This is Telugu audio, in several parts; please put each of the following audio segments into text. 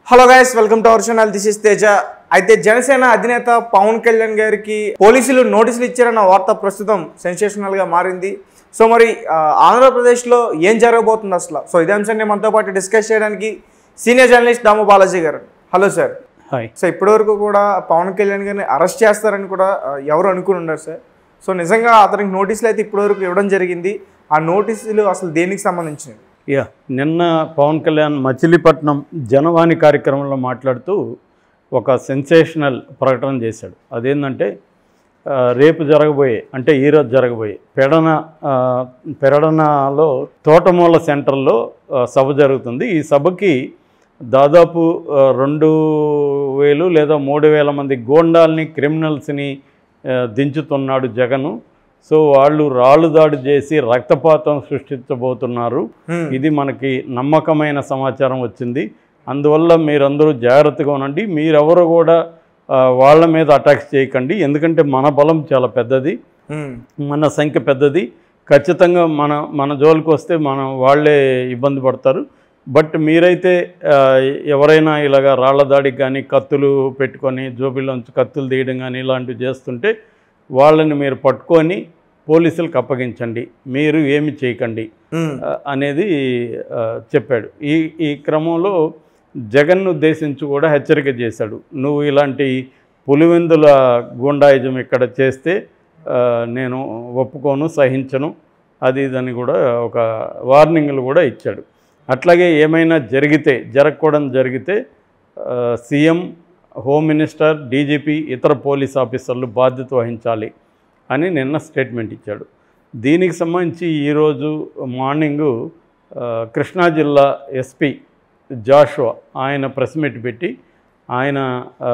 Hello guys welcome to our channel this is Teja అయితే జనసేన అధినేత పవన్ కళ్యాణ్ గారికి పోలీసులు నోటీసులు ఇచ్చారన్న వార్త ప్రస్తుతం సెన్సేషనల్ గా మారింది సో మరి ఆ, ఆంధ్రప్రదేశ్లో ఏం జరగబోతుంది అసలు సో ఇదే అంశాన్ని మనతో పాటు డిస్కస్ చేయడానికి సీనియర్ జర్నలిస్ట్ దాము బాలాజీ గారు హలో సార్ హాయ్ సో ఇప్పటివరకు కూడా పవన్ కళ్యాణ్ గారిని అరెస్ట్ చేస్తారని కూడా ఆ, ఎవరు అనుకుని ఉన్నారు సార్ సో నిజంగా అతనికి నోటీసులు అయితే ఇప్పటివరకు ఇవ్వడం జరిగింది ఆ నోటీసులు అసలు దేనికి సంబంధించినవి యా నిన్న పవన్ కళ్యాణ్ మచిలీపట్నం జనవాణి కార్యక్రమంలో మాట్లాడుతూ ఒక సెన్సేషనల్ ప్రకటన చేశాడు అదేంటంటే ఆ, రేపు జరగబోయే అంటే ఈరోజు జరగబోయే పెడన ఆ, పెరడనలో తోటమూల సెంటర్లో ఆ, సభ జరుగుతుంది ఈ సభకి దాదాపు ఆ, రెండు వేలు లేదా మూడు వేల మంది గోండాల్ని క్రిమినల్స్ని ఆ, దించుతున్నాడు జగను సో వాళ్ళు రాళ్ళు దాడి చేసి రక్తపాతం సృష్టించబోతున్నారు Hmm. ఇది మనకి నమ్మకమైన సమాచారం వచ్చింది అందువల్ల మీరందరూ జాగ్రత్తగా ఉండండి మీరెవరు కూడా ఆ, వాళ్ళ మీద అటాక్స్ చేయకండి ఎందుకంటే మన బలం చాలా పెద్దది ఉమ్, మన సంఖ్య పెద్దది ఖచ్చితంగా మన మన జోలికి వస్తే మనం వాళ్ళే ఇబ్బంది పడతారు బట్ మీరైతే ఆ, ఎవరైనా ఇలాగ రాళ్ల దాడికి కానీ కత్తులు పెట్టుకొని జోబిలోంచి కత్తులు తీయడం కానీ ఇలాంటివి చేస్తుంటే వాళ్ళని మీరు పట్టుకొని పోలీసులకు అప్పగించండి మీరు ఏమి చేయకండి ఉమ్, ఆ, అనేది ఆ, చెప్పాడు ఈ ఈ క్రమంలో జగన్ను ఉద్దేశించి కూడా హెచ్చరిక చేశాడు నువ్వు ఇలాంటి పులివెందుల గూండాయిజం ఇక్కడ చేస్తే ఆ, నేను ఒప్పుకోను సహించను అది ఇదని కూడా ఒక వార్నింగ్లు కూడా ఇచ్చాడు అట్లాగే ఏమైనా జరిగితే జరగకూడదు జరిగితే ఆ, సీఎం హోమ్ మినిస్టర్ డీజీపీ ఇతర పోలీస్ ఆఫీసర్లు బాధ్యత వహించాలి అని నిన్న స్టేట్మెంట్ ఇచ్చాడు దీనికి సంబంధించి ఈరోజు మార్నింగు ఆ, కృష్ణా జిల్లా ఎస్పీ జాషువా ఆయన ప్రెస్ మీట్ పెట్టి ఆయన ఆ,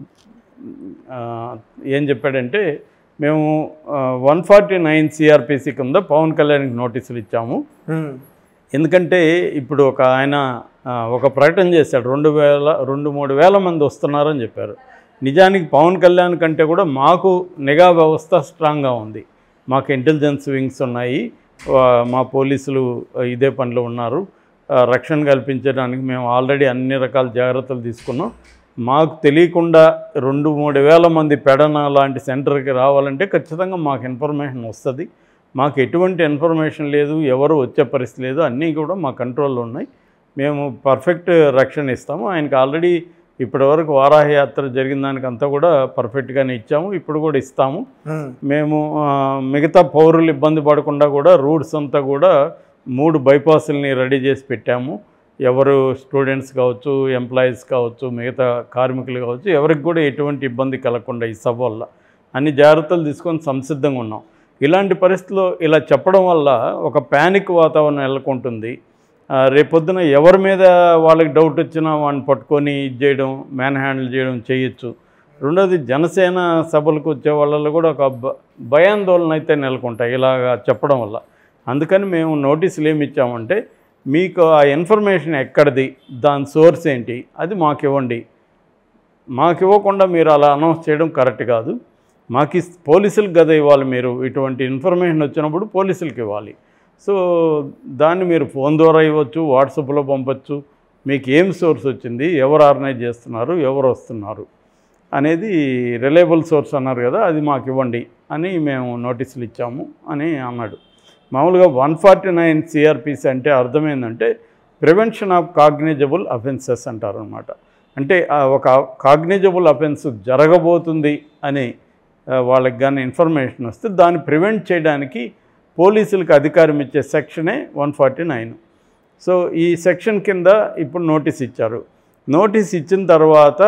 ఆ, ఏం చెప్పాడంటే మేము వన్ ఫార్టీ నైన్ సిఆర్పిసి కింద పవన్ కళ్యాణ్కి నోటీసులు ఇచ్చాము ఉమ్, ఎందుకంటే ఇప్పుడు ఒక ఆయన ఆ, ఒక ప్రకటన చేశాడు రెండు వేల రెండు మూడు వేల మంది వస్తున్నారని చెప్పారు నిజానికి పవన్ కళ్యాణ్ కంటే కూడా మాకు నిఘా వ్యవస్థ స్ట్రాంగ్గా ఉంది మాకు ఇంటెలిజెన్స్ వింగ్స్ ఉన్నాయి ఆ, మా పోలీసులు ఇదే పనిలో ఉన్నారు ఆ, రక్షణ కల్పించడానికి మేము ఆల్రెడీ అన్ని రకాల జాగ్రత్తలు తీసుకున్నాం మాకు తెలియకుండా రెండు మూడు వేల మంది పెడన లాంటి సెంటర్కి రావాలంటే ఖచ్చితంగా మాకు ఇన్ఫర్మేషన్ వస్తుంది మాకు ఎటువంటి ఇన్ఫర్మేషన్ లేదు ఎవరు వచ్చే పరిస్థితి లేదు అన్నీ కూడా మా కంట్రోల్లో ఉన్నాయి మేము పర్ఫెక్ట్ రక్షణ ఇస్తాము ఆయనకి ఆల్రెడీ ఇప్పటివరకు వారాహ యాత్ర జరిగిన దానికి అంతా కూడా పర్ఫెక్ట్గానే ఇచ్చాము ఇప్పుడు కూడా ఇస్తాము ఉమ్, మేము ఆ, మిగతా పౌరులు ఇబ్బంది పడకుండా కూడా రూట్స్ అంతా కూడా మూడు బైపాసుల్ని రెడీ చేసి పెట్టాము ఎవరు స్టూడెంట్స్ కావచ్చు ఎంప్లాయీస్ కావచ్చు మిగతా కార్మికులు కావచ్చు ఎవరికి కూడా ఎటువంటి ఇబ్బంది కలగకుండా ఈ సభ వల్ల అన్ని జాగ్రత్తలు తీసుకొని సంసిద్ధంగా ఉన్నాం ఇలాంటి పరిస్థితుల్లో ఇలా చెప్పడం వల్ల ఒక ప్యానిక్ వాతావరణం నెలకొంటుంది ఆ, రేపొద్దున ఎవరి మీద వాళ్ళకి డౌట్ వచ్చినా వాడిని పట్టుకొని ఇది చేయడం మ్యాన్ హ్యాండిల్ చేయడం చేయొచ్చు రెండోది జనసేన సభలకు వచ్చే వాళ్ళలో కూడా ఒక భ- భయాందోళన అయితే నెలకొంటాయి ఇలాగా చెప్పడం వల్ల అందుకని మేము నోటీసులు ఏమి ఇచ్చామంటే మీకు ఆ ఇన్ఫర్మేషన్ ఎక్కడిది దాని సోర్స్ ఏంటి అది మాకు ఇవ్వండి మాకు ఇవ్వకుండా మీరు అలా అనౌన్స్ చేయడం కరెక్ట్ కాదు మాకు ఇస్- పోలీసులకు కదా ఇవ్వాలి మీరు ఇటువంటి ఇన్ఫర్మేషన్ వచ్చినప్పుడు పోలీసులకు ఇవ్వాలి సో దాన్ని మీరు ఫోన్ ద్వారా ఇవ్వచ్చు వాట్సాప్లో పంపచ్చు మీకు ఏం సోర్స్ వచ్చింది ఎవరు ఆర్గనైజ్ చేస్తున్నారు ఎవరు వస్తున్నారు అనేది రిలయబుల్ సోర్స్ అన్నారు కదా అది మాకు ఇవ్వండి అని మేము నోటీసులు ఇచ్చాము అని అన్నాడు మామూలుగా వన్ ఫార్టీ నైన్ సిఆర్పిసి అంటే అర్థమైందంటే ప్రివెన్షన్ ఆఫ్ కాగ్నిజబుల్ అఫెన్సెస్ అంటారు అనమాట అంటే ఆ ఒక కాగ్నిజబుల్ అఫెన్స్ జరగబోతుంది అని ఆ, వాళ్ళకి కానీ ఇన్ఫర్మేషన్ వస్తే దాన్ని ప్రివెంట్ చేయడానికి పోలీసులకు అధికారం ఇచ్చే సెక్షనే వన్ ఫార్టీ నైన్ సో ఈ సెక్షన్ కింద ఇప్పుడు నోటీస్ ఇచ్చారు నోటీస్ ఇచ్చిన తర్వాత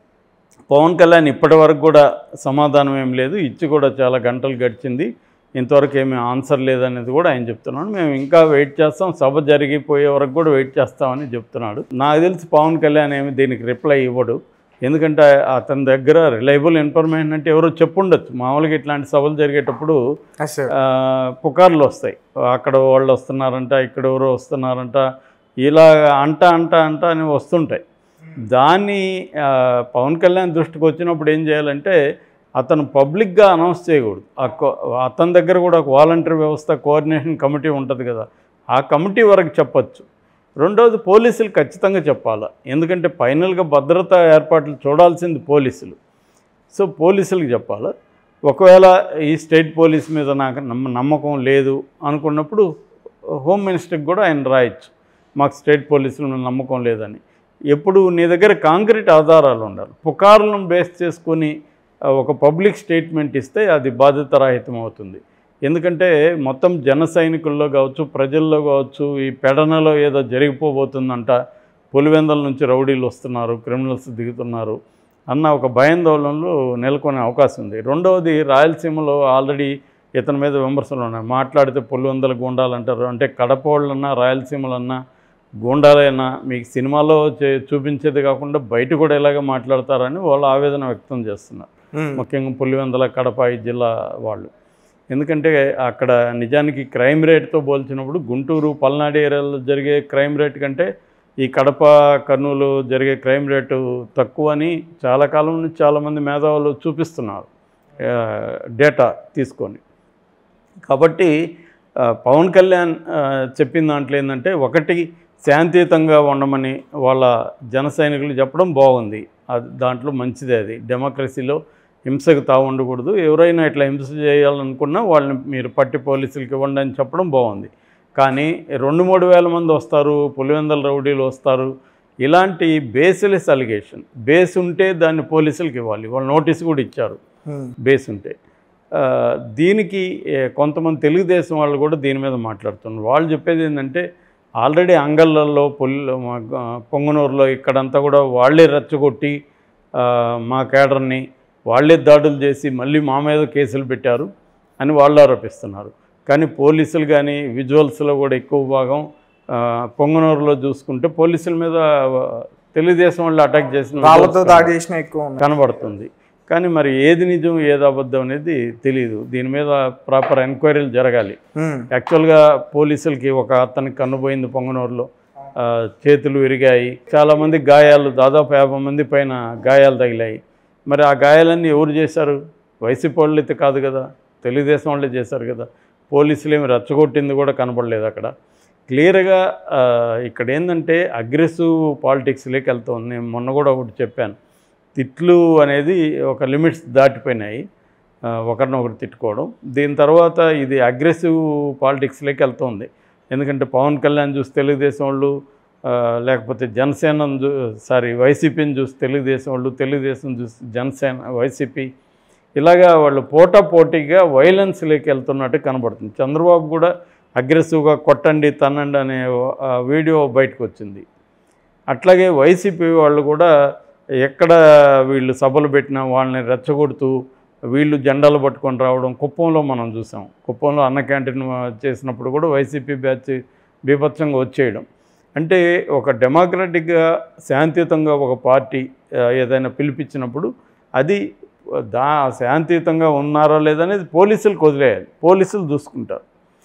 పవన్ కళ్యాణ్ ఇప్పటి వరకు కూడా సమాధానం ఏం లేదు ఇచ్చి కూడా చాలా గంటలు గడిచింది ఇంతవరకు ఏమీ ఆన్సర్ లేదనేది కూడా ఆయన చెప్తున్నాడు మేము ఇంకా వెయిట్ చేస్తాం సభ జరిగిపోయే వరకు కూడా వెయిట్ చేస్తామని చెప్తున్నాడు నాకు తెలిసి పవన్ కళ్యాణ్ ఏమి దీనికి రిప్లై ఇవ్వడు ఎందుకంటే అతని దగ్గర రిలయబుల్ ఇన్ఫర్మేషన్ అంటే ఎవరో చెప్పుండొచ్చు మామూలుగా ఇట్లాంటి సభలు జరిగేటప్పుడు ఎస్ సార్ ఆ, పుకార్లు వస్తాయి అక్కడ వాళ్ళు వస్తున్నారంట ఇక్కడ ఎవరో వస్తున్నారంట ఇలా అంట అంట అంట అని వస్తుంటాయి దాన్ని ఆ, పవన్ కళ్యాణ్ దృష్టికి వచ్చినప్పుడు ఏం చేయాలంటే అతను పబ్లిక్గా అనౌన్స్ చేయకూడదు ఆ కో- అతని దగ్గర కూడా ఒక వాలంటీర్ వ్యవస్థ కోఆర్డినేషన్ కమిటీ ఉంటుంది కదా ఆ కమిటీ వరకు చెప్పొచ్చు రెండవది పోలీసులు ఖచ్చితంగా చెప్పాలి ఎందుకంటే ఫైనల్గా భద్రతా ఏర్పాట్లు చూడాల్సింది పోలీసులు సో పోలీసులకు చెప్పాలి ఒకవేళ ఈ స్టేట్ పోలీస్ మీద నాకు నమ్మ నమ్మకం లేదు అనుకున్నప్పుడు హోమ్ మినిస్టర్కి కూడా ఆయన రాయొచ్చు మాకు స్టేట్ పోలీసుల మీద నమ్మకం లేదని ఎప్పుడు నీ దగ్గర కాంక్రీట్ ఆధారాలు ఉండాలి పుకార్లను బేస్ చేసుకొని ఆ, ఒక పబ్లిక్ స్టేట్మెంట్ ఇస్తే అది బాధ్యతారాహితం అవుతుంది ఎందుకంటే మొత్తం జన సైనికుల్లో కావచ్చు ప్రజల్లో కావచ్చు ఈ పెడనలో ఏదో జరిగిపోబోతుందంట పులివెందల నుంచి రౌడీలు వస్తున్నారు క్రిమినల్స్ దిగుతున్నారు అన్న ఒక భయాందోళనలు నెలకొనే అవకాశం ఉంది రెండవది రాయలసీమలో ఆల్రెడీ ఇతని మీద విమర్శలు ఉన్నాయి మాట్లాడితే పులివెందల గుండాలంటారు అంటే కడప వాళ్ళన్నా రాయలసీమలన్నా గూండాలైనా మీకు సినిమాలో చే- చూపించేది కాకుండా బయట కూడా ఇలాగ మాట్లాడతారని వాళ్ళు ఆవేదన వ్యక్తం చేస్తున్నారు ఉమ్. ముఖ్యంగా పులివెందల కడప ఈ జిల్లా వాళ్ళు ఎందుకంటే అక్కడ నిజానికి క్రైమ్ రేట్తో పోల్చినప్పుడు గుంటూరు పల్నాడు ఏరియాలో జరిగే క్రైమ్ రేట్ కంటే ఈ కడప కర్నూలు జరిగే క్రైమ్ రేటు తక్కువ అని చాలా కాలం నుంచి చాలామంది మేధావులు చూపిస్తున్నారు ఆ, డేటా తీసుకొని కాబట్టి ఆ, పవన్ కళ్యాణ్ ఆ, చెప్పిన దాంట్లో ఏంటంటే ఒకటి శాంతియుతంగా ఉండమని వాళ్ళ జన సైనికులు చెప్పడం బాగుంది అది దాంట్లో మంచిదే అది డెమోక్రసీలో హింసకు తావు ఉండకూడదు ఎవరైనా ఇట్లా హింస చేయాలనుకున్నా వాళ్ళని మీరు పట్టి పోలీసులకి ఇవ్వండి అని చెప్పడం బాగుంది కానీ రెండు మూడు వేల మంది వస్తారు పులివెందల రౌడీలు వస్తారు ఇలాంటి బేస్లెస్ అలిగేషన్ బేస్ ఉంటే దాన్ని పోలీసులకి ఇవ్వాలి వాళ్ళు నోటీస్ కూడా ఇచ్చారు ఉమ్. బేస్ ఉంటే ఆ, దీనికి ఏ, కొంతమంది తెలుగుదేశం వాళ్ళు కూడా దీని మీద మాట్లాడుతున్నారు వాళ్ళు చెప్పేది ఏంటంటే ఆల్రెడీ అంగళ్ళల్లో పుల్ మా- పొంగనూరులో ఇక్కడంతా కూడా వాళ్ళే రెచ్చగొట్టి ఆ, మా కేడర్ని వాళ్ళే దాడులు చేసి మళ్ళీ మా మీద కేసులు పెట్టారు అని వాళ్ళు ఆరోపిస్తున్నారు కానీ పోలీసులు కానీ విజువల్స్లో కూడా ఎక్కువ భాగం ఆ, పొంగనూరులో చూసుకుంటే పోలీసుల మీద ఆ, తెలుగుదేశం వాళ్ళు అటాక్ చేసిన రాళ్లతో visuals దాడి చేసిన ఎక్కువ ఉన్నాయి కనబడుతుంది కానీ మరి ఏది నిజం ఏది అబద్ధం అనేది తెలియదు దీని మీద ప్రాపర్ ఎంక్వైరీలు జరగాలి ఉమ్. యాక్చువల్గా పోలీసులకి ఒక అతనికి కన్నుపోయింది పొంగనూరులో ఆ, చేతులు విరిగాయి చాలామంది గాయాలు దాదాపు యాభై మంది పైన గాయాలు తగిలాయి మరి ఆ గాయాలన్నీ ఎవరు చేశారు వైసీపీ వాళ్ళు అయితే కాదు కదా తెలుగుదేశం వాళ్ళే చేశారు కదా పోలీసులు ఏమి రెచ్చగొట్టింది కూడా కనపడలేదు అక్కడ క్లియర్గా ఆ, ఇక్కడ ఏంటంటే అగ్రెసివ్ పాలిటిక్స్లోకి వెళ్తాం నేను మొన్న కూడా ఒకటి చెప్పాను తిట్లు అనేది ఒక లిమిట్స్ దాటిపోయినాయి ఆ, ఒకరినొకరు తిట్టుకోవడం దీని తర్వాత ఇది అగ్రెసివ్ పాలిటిక్స్లోకి వెళ్తుంది ఎందుకంటే పవన్ కళ్యాణ్ చూసి తెలుగుదేశం వాళ్ళు ఆ, లేకపోతే జనసేన సారీ వైసీపీని చూసి తెలుగుదేశం వాళ్ళు తెలుగుదేశం చూసి జనసేన వైసీపీ ఇలాగా వాళ్ళు పోటా పోటీగా వైలెన్స్లోకి వెళ్తున్నట్టు కనబడుతుంది చంద్రబాబు కూడా అగ్రెసివ్గా కొట్టండి తన్నండి అనే ఆ, వీడియో బయటకు వచ్చింది అట్లాగే వైసీపీ వాళ్ళు కూడా ఎక్కడ వీళ్ళు సభలు పెట్టినా వాళ్ళని రెచ్చగొడుతూ వీళ్ళు జెండాలు పట్టుకొని రావడం కుప్పంలో మనం చూసాం కుప్పంలో అన్న క్యాంటీన్ చేసినప్పుడు కూడా వైసీపీ బ్యాచ్ బీభత్సంగా వచ్చేయడం అంటే ఒక డెమోక్రటిక్గా శాంతియుతంగా ఒక పార్టీ ఆ, ఏదైనా పిలిపించినప్పుడు అది దా శాంతియుతంగా ఉన్నారా లేదనేది పోలీసులకు వదిలేయాలి పోలీసులు చూసుకుంటారు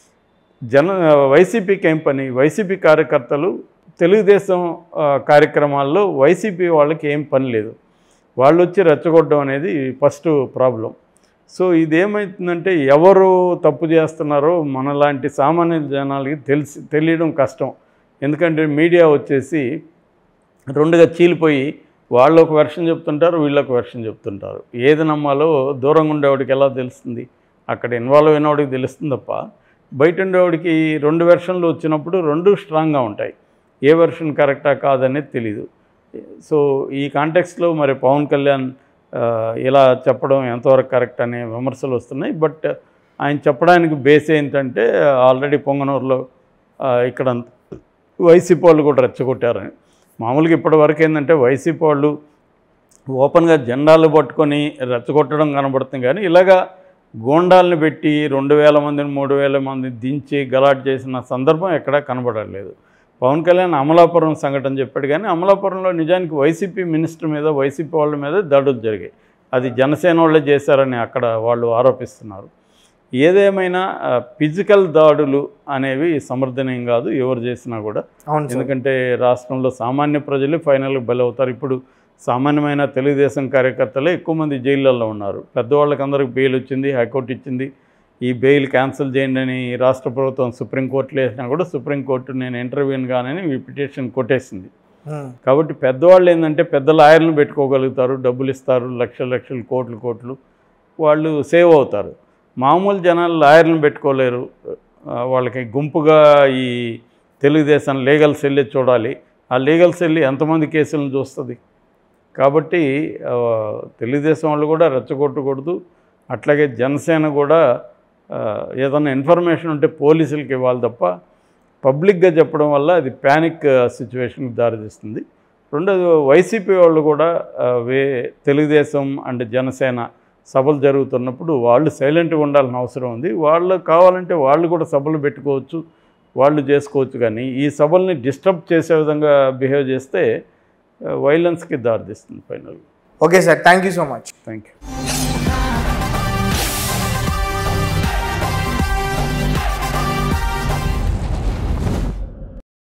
జన వైసీపీకి ఏం పని వైసీపీ కార్యకర్తలు తెలుగుదేశం ఆ, కార్యక్రమాల్లో వైసీపీ వాళ్ళకి ఏం పని లేదు వాళ్ళు వచ్చి రెచ్చగొట్టడం అనేది ఫస్ట్ ప్రాబ్లం సో ఇదేమవుతుందంటే ఎవరు తప్పు చేస్తున్నారో మనలాంటి సామాన్య జనాలకి తెలిసి తెలియడం కష్టం ఎందుకంటే మీడియా వచ్చేసి రెండుగా చీలిపోయి వాళ్ళు ఒక వెర్షన్ చెప్తుంటారు వీళ్ళు ఒక వెర్షన్ చెప్తుంటారు ఏది నమ్మాలో దూరంగా ఉండేవాడికి ఎలా తెలుస్తుంది అక్కడ ఇన్వాల్వ్ అయినవాడికి తెలుస్తుంది తప్ప బయట ఉండేవాడికి రెండు వెర్షన్లు వచ్చినప్పుడు రెండు స్ట్రాంగ్గా ఉంటాయి ఏ వెర్షన్ కరెక్టా కాదనేది తెలీదు సో ఈ కాంటెక్స్లో మరి పవన్ కళ్యాణ్ ఆ, ఇలా చెప్పడం ఎంతవరకు కరెక్ట్ అనే విమర్శలు వస్తున్నాయి బట్ ఆయన చెప్పడానికి బేస్ ఏంటంటే ఆల్రెడీ పొంగనూరులో ఆ, ఇక్కడ వైసీపీ వాళ్ళు కూడా రెచ్చగొట్టారని మామూలుగా ఇప్పటివరకు ఏంటంటే వైసీపీ వాళ్ళు ఓపెన్గా జెండాలు పట్టుకొని రెచ్చగొట్టడం కనబడుతుంది కానీ ఇలాగా గోండాలను పెట్టి రెండు వేల మందిని మూడు వేల మంది దించి గలాట్ చేసిన సందర్భం ఎక్కడా కనబడలేదు పవన్ కళ్యాణ్ అమలాపురం సంఘటన చెప్పాడు కానీ అమలాపురంలో నిజానికి వైసీపీ మినిస్టర్ మీద వైసీపీ వాళ్ళ మీద దాడులు జరిగాయి అది జనసేన వాళ్ళే చేశారని అక్కడ వాళ్ళు ఆరోపిస్తున్నారు ఏదేమైనా ఫిజికల్ దాడులు అనేవి సమర్థనీయం కాదు ఎవరు చేసినా కూడా అవును సార్ ఎందుకంటే రాష్ట్రంలో సామాన్య ప్రజలు ఫైనల్గా బలవుతారు ఇప్పుడు సామాన్యమైన తెలుగుదేశం కార్యకర్తలే ఎక్కువ మంది జైళ్ళల్లో ఉన్నారు పెద్దవాళ్ళకి అందరికి బెయిల్ వచ్చింది హైకోర్టు ఇచ్చింది ఈ బెయిల్ క్యాన్సిల్ చేయండి అని రాష్ట్ర ప్రభుత్వం సుప్రీంకోర్టులో వేసినా కూడా సుప్రీంకోర్టు నేను ఇంటర్వ్యూని కానని ఈ పిటిషన్ కొట్టేసింది ఉమ్, కాబట్టి పెద్దవాళ్ళు ఏంటంటే పెద్ద లాయర్లను పెట్టుకోగలుగుతారు డబ్బులు ఇస్తారు లక్షల లక్షలు కోట్లు కోట్లు వాళ్ళు సేవ్ అవుతారు మామూలు జనాలు లాయర్లను పెట్టుకోలేరు ఆ, వాళ్ళకి గుంపుగా ఈ తెలుగుదేశం లీగల్ సెల్లే చూడాలి ఆ లీగల్ సెల్ ఎంతమంది కేసులను చూస్తుంది కాబట్టి ఆ, తెలుగుదేశం వాళ్ళు కూడా రెచ్చగొట్టకూడదు అట్లాగే జనసేన కూడా ఆ, ఏదైనా ఇన్ఫర్మేషన్ ఉంటే పోలీసులకి ఇవ్వాలి తప్ప పబ్లిక్గా చెప్పడం వల్ల అది ప్యానిక్ సిచ్యువేషన్కి దారితీస్తుంది రెండోది వైసీపీ వాళ్ళు కూడా ఆ, వే తెలుగుదేశం అండ్ జనసేన సభలు జరుగుతున్నప్పుడు వాళ్ళు సైలెంట్గా ఉండాల్సిన అవసరం ఉంది వాళ్ళు కావాలంటే వాళ్ళు కూడా సభలు పెట్టుకోవచ్చు వాళ్ళు చేసుకోవచ్చు కానీ ఈ సభల్ని డిస్టర్బ్ చేసే విధంగా బిహేవ్ చేస్తే వైలెన్స్కి దారితీస్తుంది final okay sir thank you so much thank you